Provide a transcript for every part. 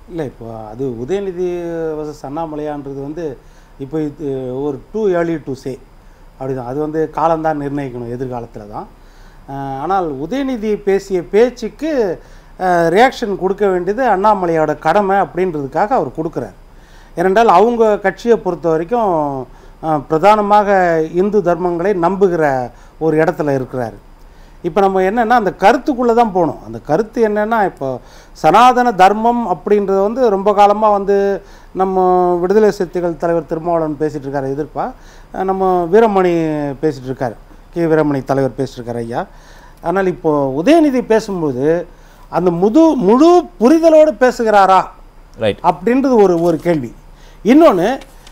இல்லை இப்போ அது உதயநிதி வர்சஸ் அண்ணாமலையான்றது வந்து இப்போ இது ஒரு டூ ஏர்லி டு சே அப்படிதான் அது வந்து காலம்தான் நிர்ணயிக்கணும் எதிர்காலத்தில் தான் அஹ், ஆனால் உதயநிதி பேசிய பேச்சுக்கு ரியாக்ஷன் கொடுக்க வேண்டியது அண்ணாமலையோட கடமை அப்படின்றதுக்காக அவர் கொடுக்குறார் ஏனென்றால் அவங்க கட்சியை பொறுத்த வரைக்கும் அஹ், பிரதானமாக இந்து தர்மங்களை நம்புகிற ஒரு இடத்துல இருக்கிறாரு இப்போ நம்ம என்னன்னா அந்த கருத்துக்குள்ளே தான் போகணும் அந்த கருத்து என்னன்னா இப்போ சனாதன தர்மம் அப்படின்றது வந்து ரொம்ப காலமாக வந்து நம்ம விடுதலை சிறுத்தைகள் தலைவர் திருமாவளவன் பேசிகிட்டு இருக்காரு எதிர்ப்பா அஹ் நம்ம வீரமணி பேசிகிட்டு இருக்காரு கே வீரமணி தலைவர் பேசிட்டு இருக்காரு ஐயா ஆனால் இப்போ உதயநிதி பேசும்போது அந்த முது முழு புரிதலோடு பேசுகிறாரா ரைட் அப்படின்றது ஒரு ஒரு கேள்வி இன்னொன்று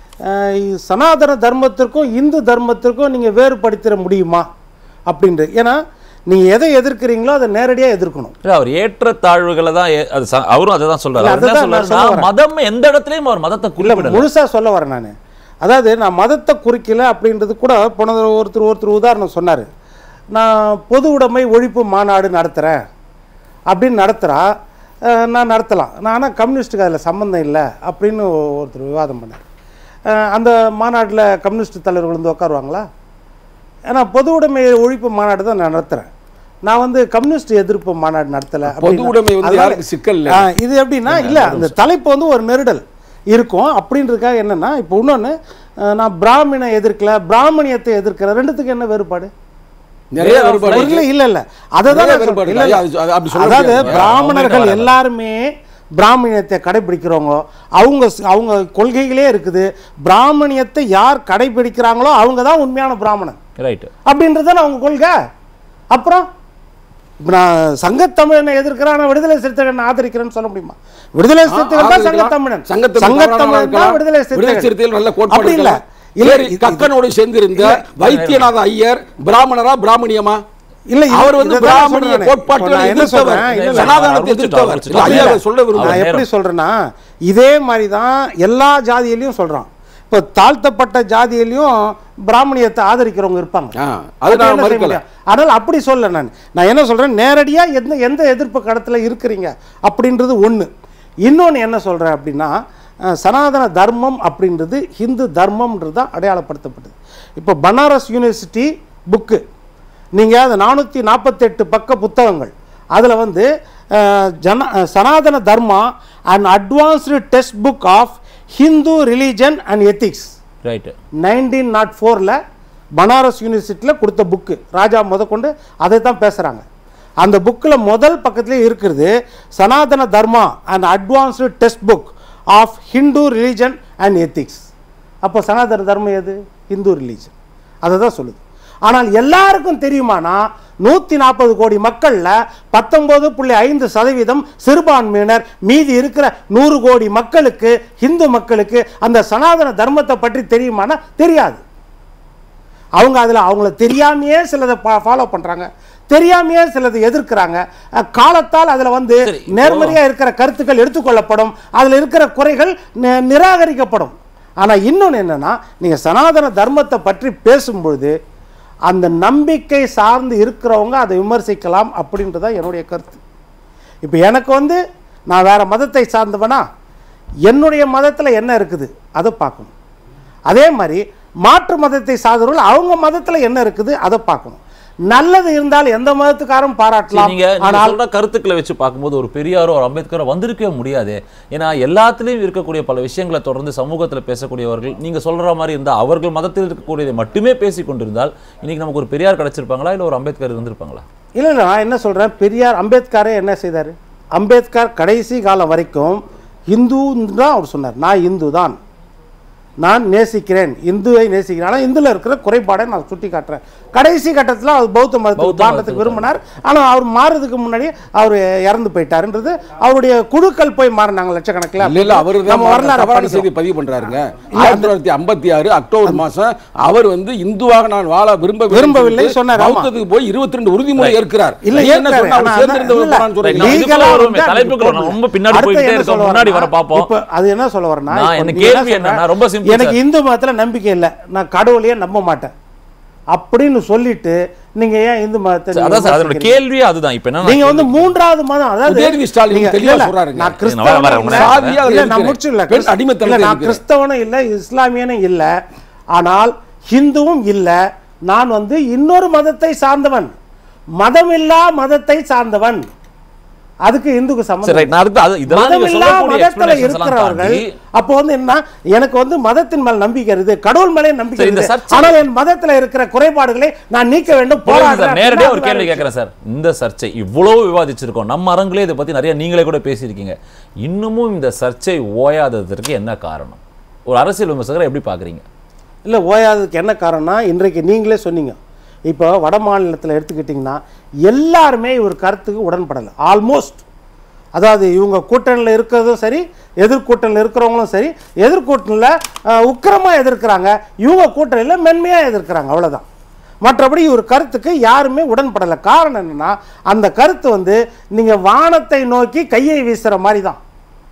சனாதன தர்மத்திற்கும் இந்து தர்மத்திற்கும் நீங்கள் வேறுபடுத்திட முடியுமா அப்படின்றது ஏன்னா நீங்கள் எதை எதிர்க்கிறீங்களோ அதை நேரடியாக எதிர்க்கணும் இல்ல அவர் ஏற்ற தாழ்வுகளை தான் ஏ- அது ச- அவரும் அதை தான் சொல்றாரு இல்ல, அவர் என்ன அதுதான் நான் சொல்றாருன்னா, சொல்ல வரேன். மதம் எந்த இடத்துலயும் அவர் மதத்தை இல்லை குறிப்பிடல முழுசாக சொல்ல வரேன் நான் அதாவது நான் மதத்தை குறிக்கல அப்படின்றது கூட போன தடவை ஒருத்தர் ஒருத்தர் உதாரணம் சொன்னார் நான் பொது உடைமை ஒழிப்பு மாநாடு நடத்துகிறேன் அப்படின்னு நடத்துகிறா அஹ், நான் நடத்தலாம் நான் ஆனால் கம்யூனிஸ்ட்டுக்கு அதில் சம்மந்தம் இல்லை அப்படின்னு ஒருத்தர் விவாதம் பண்ணார் அஹ், அந்த மாநாட்டில் கம்யூனிஸ்ட் தலைவர்கள் வந்து உட்காருவாங்களா ஏன்னா பொது உடைமை ஒழிப்பு மாநாடு தான் நான் நடத்துகிறேன் நான் வந்து கம்யூனிஸ்ட் எதிர்ப்பு மாநாடு நடத்தலை பொது உடைமை வந்து யாருக்கு சிக்கல் இல்லை ஆ, இது எப்படின்னா இல்லை அந்த தலைப்பு வந்து ஒரு நெருடல் இருக்கும் அப்படின்றதுக்காக என்னன்னா இப்போ இன்னொன்று நான் பிராமண எதிர்க்கல பிராமணியத்தை எதிர்க்கிறேன் ரெண்டுத்துக்கு என்ன வேறுபாடு நிறைய வேறுபாடு இருக்கு. இல்லை இல்லை இல்லை அதை தான் நிறைய நான் வேறுபாடு சொல்றேன். இல்ல, இருக்கு. இல்ல. அது- அது அப்படி சொல்ல அதாவது முடியாது. பிராமணர்கள் அவங்க எல்லாருமே பிராமணியத்தை கடைபிடிக்கிறவங்க அவங்க ஸ்- அவங்க கொள்கைகளே இருக்குது பிராமணியத்தை யார் கடைபிடிக்கிறாங்களோ அவங்க தான் உண்மையான பிராமணன் ரைட் அப்படின்றது தானே அவங்க கொள்கை அப்புறம் இப்ப நான் சங்கத்தமிழனை எதிர்க்கிறேன் ஆனால் விடுதலை சிறுத்தைகள் ஆதரிக்கிறேன்னு சொல்ல முடியுமா விடுதலை சிறுத்தைகள் தான் ஆதரிக்கலாம். சங்கத்தமிழன் சங்கத்தமிழ் சங்கத்தமிழன் தான் இருக்கலாம். விடுதலை விடுதலை சிறுத்தைகள் சிறுத்தைகள் நல்ல அப்படி கோட்பாடு இல்ல இருக்கலாம். இல்ல சரி, இது- கக்கனோடு சேர்ந்திருந்த வைத்தியநாத ஐயர் பிராமணரா பிராமணியமா இல்ல இது- அவர் வந்து இதை தான் பிராமணிய சொல்றேன். கோட்பாட்டை இப்ப நான் என்ன எதிர்த்தவர் சொல்றேன்? இல்ல, இல்ல. சனாதனத்தை அவர் எதிர்த்தவர் முடிச்சுட்டு, இல்ல, ஐயா அவர் அதை சொல்ல நான் விரும்புகிறேன் எப்படி நேரம். சொல்றேன்னா இதே மாதிரி தான் எல்லா ஜாதியிலையும் சொல்றான் இப்போ தாழ்த்தப்பட்ட ஜாதியிலையும் பிராமணியத்தை ஆதரிக்கிறவங்க இருப்பாங்க ஆ, அது அப்ப நான் என்ன செய்ய மறுக்கல. முடியும்? ஆனால் அப்படி சொல்ல நான் நான் என்ன சொல்றேன் நேரடியா எந்த எந்த எதிர்ப்பு கடத்துல இருக்கிறீங்க அப்படின்றது ஒண்ணு இன்னொன்னு என்ன சொல்றேன் அப்படின்னா அஹ், சனாதன தர்மம் அப்படின்றது ஹிந்து தர்மம்ன்றது தான் அடையாளப்படுத்தப்பட்டது இப்போ பனாரஸ் யூனிவர்சிட்டி புக்கு நீங்கள் அது நானூற்றி நாற்பத்தெட்டு பக்க புத்தகங்கள் அதில் வந்து அஹ், ஜன அஹ், Sanatana Dharma and advanced text book of Hindu religion and ethics right nineteen naught ஃபோரில் பனாரஸ் யூனிவர்சிட்டியில் கொடுத்த புக்கு ராஜா முதற்கொண்டு அதை தான் பேசுகிறாங்க அந்த புக்கில் முதல் பக்கத்துலேயே இருக்கிறது Sanatana Dharma and advanced text book of Hindu religion and ethics அப்போ சனாதன தர்மம் எது ஹிந்து ரிலீஜன் அதை தான் சொல்லுது ஆனால் எல்லாருக்கும் தெரியுமானா நூற்றி நாற்பது கோடி மக்களில் பத்தொன்பது புள்ளி ஐந்து சதவீதம் சிறுபான்மையினர் மீதி இருக்கிற நூறு கோடி மக்களுக்கு இந்து மக்களுக்கு அந்த சனாதன தர்மத்தை பற்றி தெரியுமானா தெரியாது அவங்க அதில் அவங்கள தெரியாமையே சிலதை ஃபாலோ பண்ணுறாங்க தெரியாமையே சிலதை எதிர்க்கிறாங்க அஹ், காலத்தால் அதில் வந்து சரி, இப்போ- நேர்மறையாக இருக்கிற கருத்துக்கள் எடுத்துக்கொள்ளப்படும் அதில் இருக்கிற குறைகள் நி- நிராகரிக்கப்படும் ஆனால் இன்னொன்று என்னன்னா நீங்கள் சனாதன தர்மத்தை பற்றி பேசும்பொழுது அந்த நம்பிக்கை சார்ந்து இருக்கிறவங்க அதை விமர்சிக்கலாம் அப்படின்றது தான் என்னுடைய கருத்து இப்போ எனக்கு வந்து நான் வேற மதத்தை சார்ந்தவனா என்னுடைய மதத்தில் என்ன இருக்குது அதை பார்க்கணும் அதே மாதிரி மாற்று மதத்தை சார்ந்தவர்கள் அவங்க மதத்தில் என்ன இருக்குது அதை பார்க்கணும் நல்லது இருந்தால் எந்த மதத்துக்காரும் சரி, பாராட்டலாம் நீங்க நீங்க ஆனால் சொல்ற கருத்துக்களை வச்சு பார்க்கும்போது ஒரு பெரியாரோ ஒரு அம்பேத்கரோ வந்திருக்கவே முடியாது ஏன்னா எல்லாத்துலயும் இருக்கக்கூடிய பல விஷயங்களை தொடர்ந்து சமூகத்துல பேசக்கூடியவர்கள் நீங்க சொல்ற மாதிரி இருந்தா அவர்கள் மதத்தில் இருக்கக்கூடியதை மட்டுமே பேசி கொண்டிருந்தால் இன்னைக்கு நமக்கு ஒரு பெரியார் கிடைச்சிருப்பாங்களா இல்ல ஒரு அம்பேத்கர் இருந்திருப்பாங்களா இல்லை இல்லை நான் என்ன சொல்கிறேன் பெரியார் அம்பேத்கரே என்ன செய்தார் அம்பேத்கர் கடைசி காலம் வரைக்கும் இந்துன்னு தான் அவர் சொன்னார் நான் இந்து தான் நான் நேசிக்கிறேன் இந்துவை நேசிக்கிறேன் ஆனால் இந்துல இருக்கிற குறைபாடை நான் சுட்டி காட்டுறேன் கடைசி கட்டத்தில் அவர் பௌத்த மதத்துக்கு பௌத்த மாறதுக்கு மதத்துக்கு விரும்பினார் ஆனால் அவர் மாறுறதுக்கு முன்னாடி அவர் இறந்து போயிட்டாருன்றது அவருடைய குழுக்கள் போய் மாறினாங்க லட்சக்கணக்கில் இல்ல இல்ல அவரு நம்ம வரலாறு தவறான செய்தி பதிவு பண்றாருங்க ஆயிரத்தி தொள்ளாயிரத்தி ஐம்பத்தி ஆறு அக்டோபர் மாசம் அவர் வந்து இந்துவாக நான் வாழ விரும்ப விரும்பவில்லை சொன்னார், ஆமா. பௌத்தத்துக்கு போய் இருபத்தி ரெண்டு உறுதிமொழி ஏற்கிறார் இல்ல, நீங்க என்ன ஏற்கிறாரு. சொன்னா அவர் ஆனா சேர்ந்திருந்தவர் இல்ல. போறான்னு சொல்றீங்க. நம்ம லீகலா இதுக்குள்ள வருவோமே, வந்து தலைப்புக்குள்ள அப்படி ரொம்ப பின்னாடி அடுத்து போயிட்டே என்ன இருக்கோம். சொல்ல முன்னாடி வரேன்னா, வர பார்ப்போம். இப்ப அது என்ன சொல்ல வரேன்னா நான் இப்ப எனக்கு நீ என்ன கேள்வி சொல்ற? என்னன்னா, ரொம்ப simple எனக்கு சார். இந்து மதத்துல நம்பிக்கை இல்ல நான் கடவுளையே நம்ப மாட்டேன் அப்படின்னு சொல்லிட்டு நீங்க ஏன் இந்து மதத்தை நீங்க அதான் சார் அதோட விமர்சிக்கிறீங்க? கேள்வியே அதுதான் இப்ப என்ன நீங்க வந்து மூன்றாவது மதம் அதாவது உதயநிதி ஸ்டாலின் நீங்க- தெளிவா இல்ல, சொல்றாருங்க. நான் நான் கிறிஸ்தவனும் வரேன், இல்ல, வரேன். சாதியா அதுல இல்ல, நான் இருக்கிறேன். முடிச்சுடல. பெண் கிறிஸ்த- அடிமைத்தனத்துல இல்ல, நான் இருக்கிறேன். கிறிஸ்தவனும் இல்ல இஸ்லாமியனும் இல்ல ஆனால் ஹிந்துவும் இல்ல நான் வந்து இன்னொரு மதத்தை சார்ந்தவன் மதமில்லா மதத்தை சார்ந்தவன் அதுக்கு இந்துக்கு சரி சம்பந்தம் ரைட் நான் அடுத்து அது இதெல்லாம் நீங்க மதமில்லா சொல்லக்கூடிய மதத்துல explanations எல்லாம் இருக்கிறவர்கள் தாண்டி அப்போ வந்து என்ன எனக்கு வந்து மதத்தின் மேல் நம்பிக்கை இருக்குது கடவுள் மேலே நம்பிக்கை சரி, இந்த இருக்குது சர்ச்சை- ஆனால் என் மதத்துல இருக்கிற குறைபாடுகளை நான் நீக்க வேண்டும் புரியுது சார் போராடுறேன் நேரடியாக ஒரு அப்படின்னா கேள்வி அது வேற கேட்குறேன் சார் இந்த சர்ச்சை இவ்வளவு விவாதிச்சிருக்கோம் நம்ம அரங்கிலே இதை பத்தி நிறைய நீங்களே கூட பேசியிருக்கீங்க இன்னமும் இந்த சர்ச்சை ஓயாததற்கு என்ன காரணம் ஒரு அரசியல் விமர்சகரை எப்படி பாக்குறீங்க இல்லை ஓயாததுக்கு என்ன காரணம்னா இன்றைக்கு நீங்களே சொன்னீங்க இப்போ வட மாநிலத்தில் எடுத்துக்கிட்டிங்கன்னா எல்லாருமே இவர் கருத்துக்கு உடன்படலை ஆல்மோஸ்ட் அதாவது இவங்க கூட்டணியில் இருக்கிறதும் சரி எதிர்கூட்டணியில் இருக்கிறவங்களும் சரி எதிர்கூட்டணியில் உக்கிரமாக எதிர்க்கிறாங்க இவங்க கூட்டணியில் மென்மையாக எதிர்க்கிறாங்க அவ்வளவுதான் மற்றபடி இவர் கருத்துக்கு யாருமே உடன்படலை காரணம் என்னன்னா அந்த கருத்து வந்து நீங்கள் வானத்தை நோக்கி கையை வீசுகிற மாதிரி தான்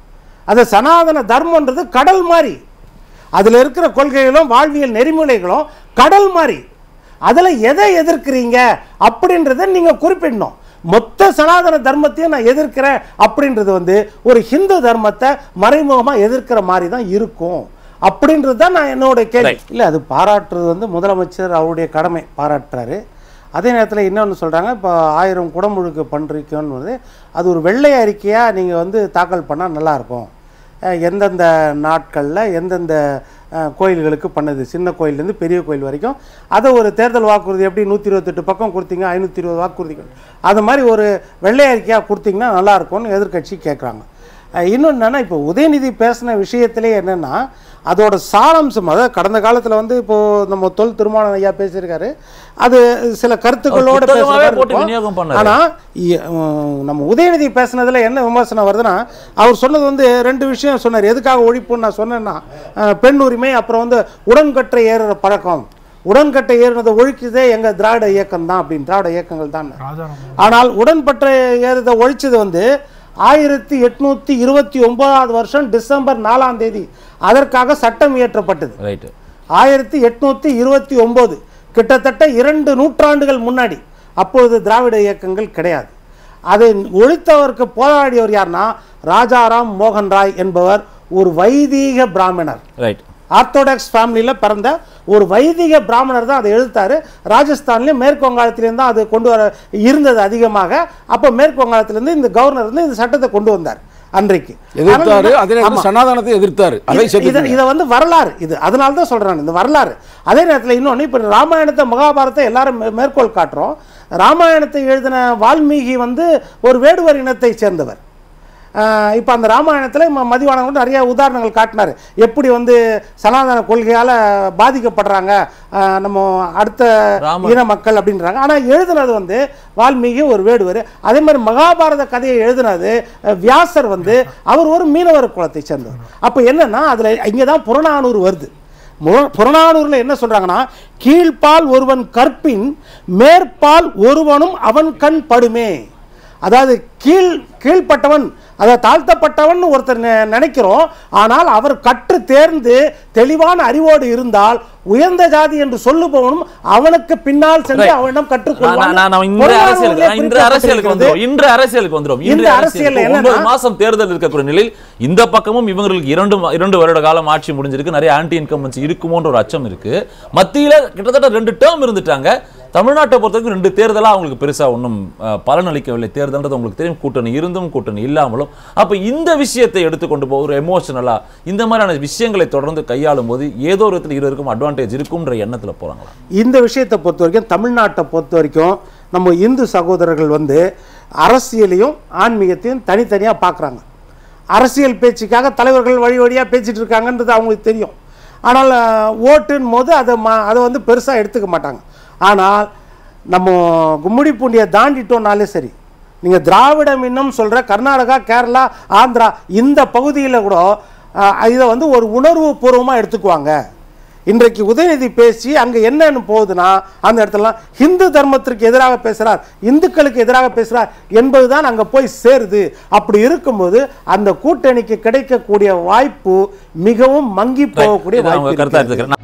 அது சனாதன தர்மன்றது கடல் மாதிரி அதில் இருக்கிற கொள்கைகளும் வாழ்வியல் நெறிமுறைகளும் கடல் மாதிரி அதில் எதை எதிர்க்கிறீங்க அப்படின்றத நீங்கள் குறிப்பிடணும் மொத்த சனாதன தர்மத்தையும் நான் எதிர்க்கிறேன் அப்படின்றது வந்து ஒரு ஹிந்து தர்மத்தை மறைமுகமாக எதிர்க்கிற மாதிரி தான் இருக்கும் அப்படின்றது தான் நான் என்னோட கேள்வி Right. இல்லை அது பாராட்டுறது வந்து முதலமைச்சர் அவருடைய கடமை பாராட்டுறாரு அதே நேரத்தில் இன்னொன்று சொல்கிறாங்க இப்போ ஆயிரம் குடமுழுக்கு பண்ணுறீங்கன்னு வந்து அது ஒரு வெள்ளை அறிக்கையாக நீங்கள் வந்து தாக்கல் பண்ணால் நல்லாயிருக்கும் அஹ் எந்தெந்த நாட்களில் எந்தெந்த அஹ், கோயில்களுக்கு பண்ணது சின்ன கோயிலேருந்து பெரிய கோயில் வரைக்கும் அதை ஒரு தேர்தல் வாக்குறுதி எப்படி நூற்றி இருபத்தெட்டு பக்கம் கொடுத்தீங்க ஐநூற்றி இருபது வாக்குறுதிகள் அது மாதிரி ஒரு வெள்ளை அறிக்கையாக கொடுத்தீங்கன்னா நல்லாயிருக்கும்னு எதிர்க்கட்சி கேட்குறாங்க இன்னொன்று என்னென்னா இப்போ உதயநிதி பேசின விஷயத்திலே என்னென்னா அதோட சாராம்சம் அதாவது கடந்த காலத்தில் வந்து இப்போது நம்ம தொல் திருமாவளவன் ஐயா பேசியிருக்காரு அது சில கருத்துக்களோட அவர் புத்தகமாவே பேசுற மாதிரி போட்டு இருக்கும். விநியோகம் பண்ணாரு. ஆனா இ- உம், நம்ம உதயநிதி பேசுனதுல என்ன விமர்சனம் வருதுன்னா அவர் சொன்னது வந்து ரெண்டு விஷயம் சொன்னார் எதுக்காக ஒழிப்புன்னு நான் சொன்னேன்னா அஹ், பெண் உரிமை அப்புறம் வந்து உடன்கட்டை ஏறுற பழக்கம் உடன்கட்டை ஏறுனதை ஒழிச்சதே எங்க திராவிட இயக்கம் தான் அப்படின்னு திராவிட இயக்கங்கள் தான் ஆனால் உடன்பட்ட ஏறுதை ஒழிச்சது வந்து ஆயிரத்தி எட்நூத்தி இருபத்தி ஒன்பதாவது வருஷம் டிசம்பர் நாலாம் தேதி அதற்காக சட்டம் இயற்றப்பட்டது ரைட்டு ஆயிரத்தி எட்நூத்தி இருபத்தி ஒன்பது கிட்டத்தட்ட இரண்டு நூற்றாண்டுகள் முன்னாடி அப்பொழுது திராவிட இயக்கங்கள் கிடையாது அதை ஒழித்தவருக்கு போராடியவர் யார்னா ராஜாராம் மோகன் ராய் என்பவர் ஒரு வைதீக பிராமணர் ரைட் ஆர்த்தோடாக்ஸ் ஃபேமிலியில் பிறந்த ஒரு வைதிக பிராமணர் தான் அதை எழுத்தாரு ராஜஸ்தான்லேயும் மேற்கு வங்காளத்திலேருந்து தான் அது கொண்டு வர இருந்தது அதிகமாக அப்போ மேற்கு வங்காளத்திலேருந்து இந்த கவர்னர் வந்து இந்த சட்டத்தை கொண்டு வந்தார் அன்றைக்கு எதிர்த்தாரு ஆனால் அதே நேரத்தில் ஆமா. சனாதனத்தை எதிர்த்தாரு அதை இது- இத சேர்த்து இதை வந்து வரலாறு இது அதனால தான் சொல்றேன் இந்த வரலாறு அதே நேரத்தில் இன்னொன்று இப்போ ராமாயணத்தை மகாபாரத்தை எல்லாரும் மே- மேற்கோள் காட்டுறோம் ராமாயணத்தை எழுதின வால்மீகி வந்து ஒரு வேடுவர் இனத்தை சேர்ந்தவர் இப்போ அந்த ராமாயணத்தில் மதிவானன் கூட நிறைய உதாரணங்கள் காட்டினார் எப்படி வந்து சனாதன கொள்கையால் பாதிக்கப்படுறாங்க ஆஹ் நம்ம அடுத்த ராம- இன மக்கள் அப்படின்றாங்க ஆனால் எழுதுனது வந்து வால்மீகி ஒரு வேடுவர் அதே மாதிரி மகாபாரத கதையை எழுதுனது அஹ், வியாசர் வந்து அவர் ஒரு மீனவர் குலத்தை சேர்ந்தவர் அப்போ என்னன்னா அதில் இங்கே தான் புறநானூறு வருது மு- புறநானூறுல என்ன சொல்றாங்கன்னா கீழ்ப்பால் ஒருவன் கற்பின் மேற்பால் ஒருவனும் அவன் கண் படுமே அதாவது கீழ் கீழ்ப்பட்டவன் அதாவது தாழ்த்தப்பட்டவன் ஒருத்தர் நெ- நினைக்கிறோம் ஆனால் அவர் கற்று தேர்ந்து தெளிவான அறிவோடு இருந்தால் உயர்ந்த ஜாதி என்று சொல்லுபவனும் அவனுக்கு பின்னால் சென்று Right. அவனிடம் நான் கற்றுக்கொள்வான் நான் நான் இன்று அரசியலுக்கு நான் இன்று அரசியலுக்கு வந்துரும் இன்று அரசியலுக்கு வந்துரும் இந்த இன்று அரசியல்ல அரசியல் என்னன்னா- ஒன்பது மாசம் தேர்தல் இருக்கக்கூடிய நிலையில் இந்த பக்கமும் இவங்களுக்கு இரண்டு ம- இரண்டு வருட காலம் ஆட்சி முடிஞ்சிருக்கு நிறைய ஆன்டி இன்கம்பன்சி இருக்குமோன்ற ஒரு அச்சம் இருக்கு மத்தியில கிட்டத்தட்ட ரெண்டு டேர்ம் இருந்துட்டாங்க தமிழ்நாட்டை பொறுத்தவரைக்கும் ரெண்டு தேர்தலா அவங்களுக்கு பெருசா ஒன்றும் பலனளிக்கவில்லை தேர்தல்ன்றது உங்களுக்கு தெரியும் கூட்டணி இருந்தும் கூட்டணி இல்லாமலும் அப்ப இந்த விஷயத்தை எடுத்துக்கொண்டு போக ஒரு எமோஷனலா இந்த மாதிரியான விஷயங்களை தொடர்ந்து கையாளும் போது ஏதோ ஒரு விதத்தில் இருவருக்கும் அட்வான்டேஜ் இருக்கும்ன்ற எண்ணத்துல போறாங்களா இந்த விஷயத்தை பொறுத்த வரைக்கும் தமிழ்நாட்டை பொறுத்த வரைக்கும் நம்ம இந்து சகோதரர்கள் வந்து அரசியலையும் ஆன்மீகத்தையும் தனித்தனியாக பார்க்குறாங்க அரசியல் பேச்சுக்காக தலைவர்கள் வழி வழியாக பேசிட்டு இருக்காங்கன்றது அவங்களுக்கு தெரியும் ஆனால் அஹ், ஓட்டுன்னு போது அதை மா அதை வந்து பெருசாக எடுத்துக்க மாட்டாங்க ஆனால் நம்ம கும்முடி பூண்டியை தாண்டிட்டோம்னாலே சரி நீங்கள் திராவிடம் இன்னும் சொல்கிற கர்நாடகா கேரளா ஆந்திரா இந்த பகுதியில் கூட அஹ், இதை வந்து ஒரு உணர்வு பூர்வமாக எடுத்துக்குவாங்க இன்றைக்கு உதயநிதி பேசி அங்கே என்னன்னு போகுதுன்னா அந்த இடத்துல ஹிந்து தர்மத்திற்கு எதிராக பேசுகிறார் இந்துக்களுக்கு எதிராக பேசுகிறார் என்பதுதான் அங்கே போய் சேருது அப்படி இருக்கும்போது அந்த கூட்டணிக்கு கிடைக்கக்கூடிய வாய்ப்பு மிகவும் மங்கி போகக்கூடிய இது அவங்க வாய்ப்பு கருத்தா இருக்கிறது. எடுத்துக்கிறேன்